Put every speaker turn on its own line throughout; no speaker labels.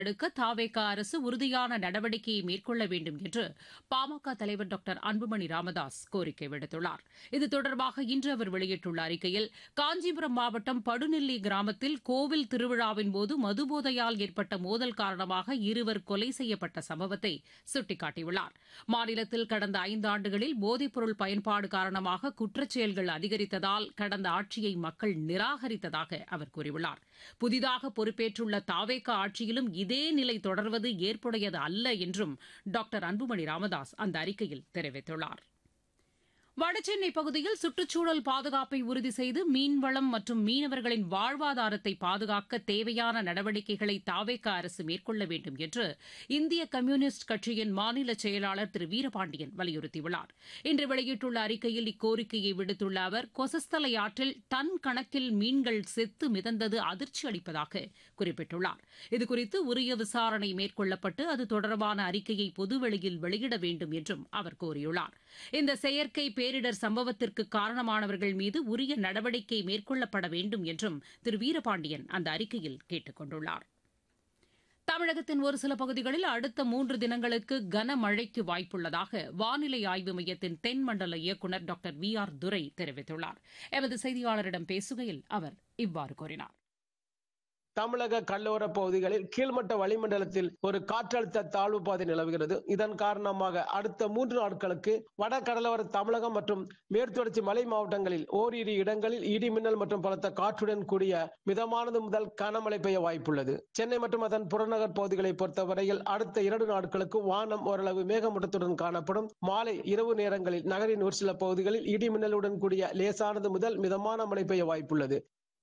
எடுக்க தாவேக அரசு உறுதியான நடவடிக்கையை மேற்கொள்ள வேண்டும் என்று பாமக தலைவர் டாக்டர் அன்புமணி ராமதாஸ் கோரிக்கை விடுத்துள்ளார் இது தொடர்பாக இன்று அவர் வெளியிட்டுள்ள அறிக்கையில் காஞ்சிபுரம் மாவட்டம் படுநெல்லி கிராமத்தில் கோவில் திருவிழாவின் போது மதுபோதையால் ஏற்பட்ட மோதல் காரணமாக இருவர் கொலை செய்யப்பட்ட சம்பவத்தை சுட்டிக்காட்டியுள்ளார் மாநிலத்தில் கடந்த ஐந்தாண்டுகளில் போதைப்பொருள் பயன்பாடு காரணமாக குற்றச்செயல்கள் அதிகரித்ததால் கடந்த ஆட்சியை மக்கள் நிராகரித்ததாக அவர் கூறியுள்ளார் புதிதாக பொறுப்பேற்றுள்ள தாவேக ஆட்சியிலும் இதே நிலை தொடர்வது ஏற்புடையது அல்ல என்றும் டாக்டர் அன்புமணி ராமதாஸ் அந்த அறிக்கையில் தெரிவித்துள்ளார் வடசென்னை பகுதியில் சுற்றுச்சூழல் பாதுகாப்பை உறுதி செய்து மீன்வளம் மற்றும் மீனவர்களின் வாழ்வாதாரத்தை பாதுகாக்க தேவையான நடவடிக்கைகளை தாவேக அரசு மேற்கொள்ள வேண்டும் என்று இந்திய கம்யூனிஸ்ட் கட்சியின் மாநில செயலாளர் திரு வீரபாண்டியன் வலியுறுத்தியுள்ளார் இன்று வெளியிட்டுள்ள அறிக்கையில் இக்கோரிக்கையை விடுத்துள்ள அவர் கொசஸ்தலை ஆற்றில் டன் கணக்கில் மீன்கள் செத்து மிதந்தது அதிர்ச்சி அளிப்பதாக குறிப்பிட்டுள்ளார் இதுகுறித்து உரிய விசாரணை மேற்கொள்ளப்பட்டு அது தொடர்பான அறிக்கையை பொதுவெளியில் வெளியிட வேண்டும் என்றும் அவர் கூறியுள்ளார் இந்த செயற்கை பேரிடர் சம்பவத்திற்கு காரணமானவர்கள் மீது உரிய நடவடிக்கை மேற்கொள்ளப்பட வேண்டும் என்றும் திரு வீரபாண்டியன் அந்த அறிக்கையில் கேட்டுக் கொண்டுள்ளார் தமிழகத்தின் ஒரு சில பகுதிகளில் அடுத்த மூன்று தினங்களுக்கு கனமழைக்கு வாய்ப்புள்ளதாக வானிலை ஆய்வு மையத்தின் தென்மண்டல இயக்குநர் டாக்டர் வி ஆர் துரை தெரிவித்துள்ளார் எமது செய்தியாளரிடம் பேசுகையில் அவர் இவ்வாறு கூறினார்
தமிழக கடலோர பகுதிகளில் கீழ்மட்ட வளிமண்டலத்தில் ஒரு காற்றழுத்த தாழ்வு பாதை நிலவுகிறது இதன் காரணமாக அடுத்த மூன்று நாட்களுக்கு வட கடலோர தமிழகம் மற்றும் மேற்குத்தொடர்ச்சி மலை மாவட்டங்களில் ஓரிரு இடங்களில் இடி மின்னல் மற்றும் பலத்த காற்றுடன் கூடிய மிதமானது முதல் கனமழை பெய்ய வாய்ப்புள்ளது சென்னை மற்றும் அதன் புறநகர் பகுதிகளை பொறுத்தவரையில் அடுத்த இரண்டு நாட்களுக்கு வானம் ஓரளவு மேகமூட்டத்துடன் காணப்படும் மாலை இரவு நேரங்களில் நகரின் ஒரு சில பகுதிகளில் இடி மின்னலுடன் கூடிய லேசானது முதல் மிதமான மழை பெய்ய வாய்ப்புள்ளது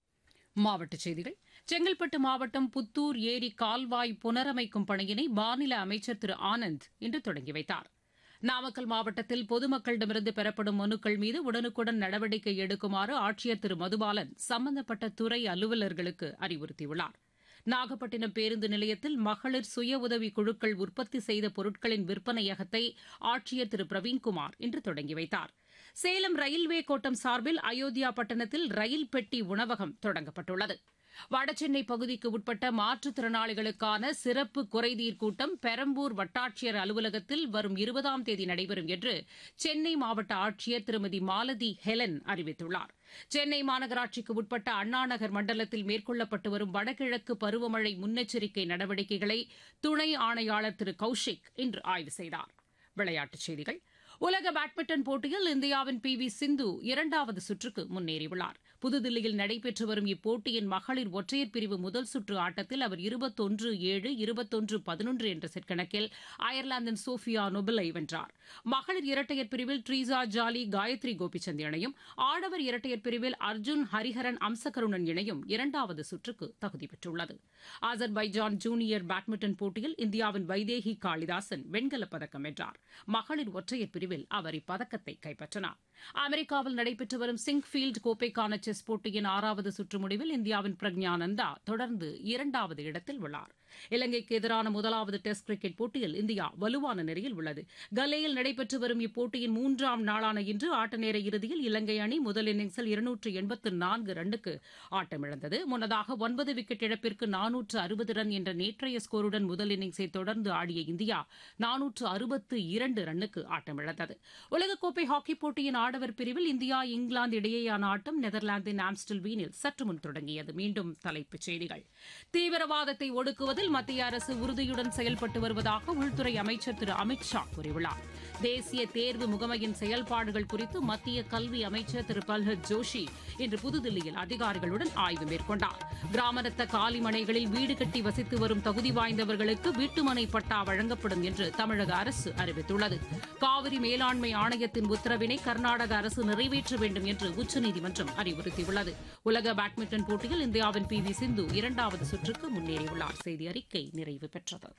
மாவட்டச் செய்திகள் செங்கல்பட்டு மாவட்டம் புத்தூர் ஏரி கால்வாய் புனரமைக்கும் பணியினை மாநில அமைச்சர் திரு ஆனந்த் இன்று தொடங்கி வைத்தார் நாமக்கல் மாவட்டத்தில் பொதுமக்களிடமிருந்து பெறப்படும் மனுக்கள் மீது உடனுக்குடன் நடவடிக்கை எடுக்குமாறு ஆட்சியர் திரு மதுபாலன் சம்பந்தப்பட்ட துறை அலுவலர்களுக்கு அறிவுறுத்தியுள்ளார் நாகப்பட்டினம் பேருந்து நிலையத்தில் மகளிர் சுய உதவி குழுக்கள் உற்பத்தி செய்த பொருட்களின் விற்பனையகத்தை ஆட்சியர் திரு பிரவீன்குமார் இன்று தொடங்கி வைத்தார் சேலம் ரயில்வே கோட்டம் சார்பில் அயோத்தியா பட்டணத்தில் ரயில் பெட்டி உணவகம் தொடங்கப்பட்டுள்ளது வடசென்னை பகுதிக்கு உட்பட்ட மாற்றுத்திறனாளிகளுக்கான சிறப்பு குறைதீர் கூட்டம் பெரம்பூர் வட்டாட்சியர் அலுவலகத்தில் வரும் இருபதாம் தேதி நடைபெறும் என்று சென்னை மாவட்ட ஆட்சியர் திருமதி மாலதி ஹெலன் அறிவித்துள்ளார் சென்னை மாநகராட்சிக்கு உட்பட்ட அண்ணாநகர் மண்டலத்தில் மேற்கொள்ளப்பட்டு வரும் வடகிழக்கு பருவமழை முன்னெச்சரிக்கை நடவடிக்கைகளை துணை ஆணையாளர் திரு கௌஷிக் இன்று ஆய்வு செய்தார் விளையாட்டுச் செய்திகள் உலக பேட்மிண்டன் போட்டியில் இந்தியாவின் பி வி சிந்து இரண்டாவது சுற்றுக்கு முன்னேறியுள்ளார் புதுதில்லியில் நடைபெற்று வரும் இப்போட்டியின் மகளிர் ஒற்றையர் பிரிவு முதல் சுற்று ஆட்டத்தில் அவர் இருபத்தொன்று ஏழு இருபத்தொன்று பதினொன்று என்ற செட் கணக்கில் அயர்லாந்தின் சோஃபியா நொபலை வென்றார் மகளிர் இரட்டையர் பிரிவில் ட்ரீசா ஜாலி காயத்ரி கோபிச்சந்த் இணையும் ஆடவர் இரட்டையர் பிரிவில் அர்ஜுன் ஹரிஹரன் அம்சகருணன் இணையும் இரண்டாவது சுற்றுக்கு தகுதி பெற்றுள்ளது அசர்பைஜான் ஜூனியர் பேட்மிண்டன் போட்டியில் இந்தியாவின் வைதேகி காளிதாசன் வெண்கலப் பதக்கம் வென்றார் மகளிர் ஒற்றையர் பிரிவில் அவர் இப்பதக்கத்தை கைப்பற்றினார் அமெரிக்காவில் நடைபெற்று வரும் சிங்ஃபீல்டு கோப்பைக்கான செஸ் போட்டியின் ஆறாவது சுற்று முடிவில் இந்தியாவின் பிரக்ஞானந்தா தொடர்ந்து இரண்டாவது இடத்தில் உள்ளார் இலங்கைக்கு எதிரான முதலாவது டெஸ்ட் கிரிக்கெட் போட்டியில் இந்தியா வலுவான நிலையில் உள்ளது கல்லேயில் நடைபெற்று வரும் இப்போட்டியின் மூன்றாம் நாளான இன்று ஆட்ட நேர இறுதியில் இலங்கை அணி முதல் இன்னிங்ஸில் இருநூற்று எண்பத்து நான்கு ரன்னுக்கு ஆட்டமிழந்தது முன்னதாக ஒன்பது விக்கெட் இழப்பிற்கு நானூற்று அறுபது ரன் என்ற நேற்றைய ஸ்கோருடன் முதல் இன்னிங்ஸை தொடர்ந்து ஆடிய இந்தியா நானூற்று அறுபத்து இரண்டு ரன்னுக்கு ஆட்டமிழந்தது உலகக்கோப்பை ஹாக்கி போட்டியின் ஆடவர் பிரிவில் இந்தியா இங்கிலாந்து இடையேயான ஆட்டம் நெதர்லாந்தின் ஆம்ஸ்டல்வீனில் சற்று முன் தொடங்கியது மீண்டும் தலைப்புச் செய்திகள் தீவிரவாதத்தை ஒடுக்குவதில் மத்திய அரசு உறுதியுடன் செயல்பட்டு வருவதாக உள்துறை அமைச்சர் திரு அமித் ஷா கூறியுள்ளார் தேசிய தேர்வு முகமையின் செயல்பாடுகள் குறித்து மத்திய கல்வி அமைச்சர் திரு பல்ஹத் ஜோஷி இன்று புதுதில்லியில் அதிகாரிகளுடன் ஆய்வு மேற்கொண்டார் கிராமரத்த காலிமனைகளில் வீடு கட்டி வசித்து வரும் தகுதி வாய்ந்தவர்களுக்கு வீட்டுமனை பட்டா வழங்கப்படும் என்று தமிழக அரசு அறிவித்துள்ளது காவிரி மேலாண்மை ஆணையத்தின் உத்தரவினை கர்நாடக அரசு நிறைவேற்ற வேண்டும் என்று உச்சநீதிமன்றம் அறிவுறுத்தியுள்ளது உலக பேட்மிண்டன் போட்டியில் இந்தியாவின் பி வி சிந்து இரண்டாவது சுற்றுக்கு முன்னேறியுள்ளார் செய்தி அறிக்கை நிறைவு பெற்றது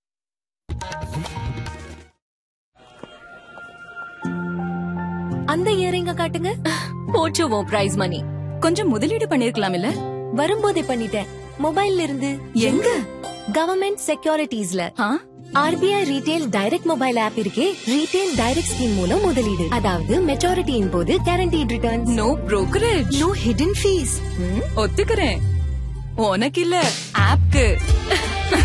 அந்த இயரிங்க காட்டுங்க
போச்சு உன் பிரைஸ் மணி கொஞ்சம் முதலீடு பண்ணிருக்கலாம் இல்ல
வரும்போதே பண்ணிட்டேன் மொபைல்ல இருந்து
எங்க
கவர்மெண்ட் செக்யூரிட்டிஸ்ல
ஆ?
RBI retail direct mobile app இருக்கே ரீடெயில் டைரக்ட் ஸ்கீம் மூலம் முதலீடு அதாவது மெச்சூரிட்டியின் போது guaranteed returns
no brokerage
no hidden fees
ஒத்துக்கிறேன் உனக்கு இல்ல ஆப்க்கு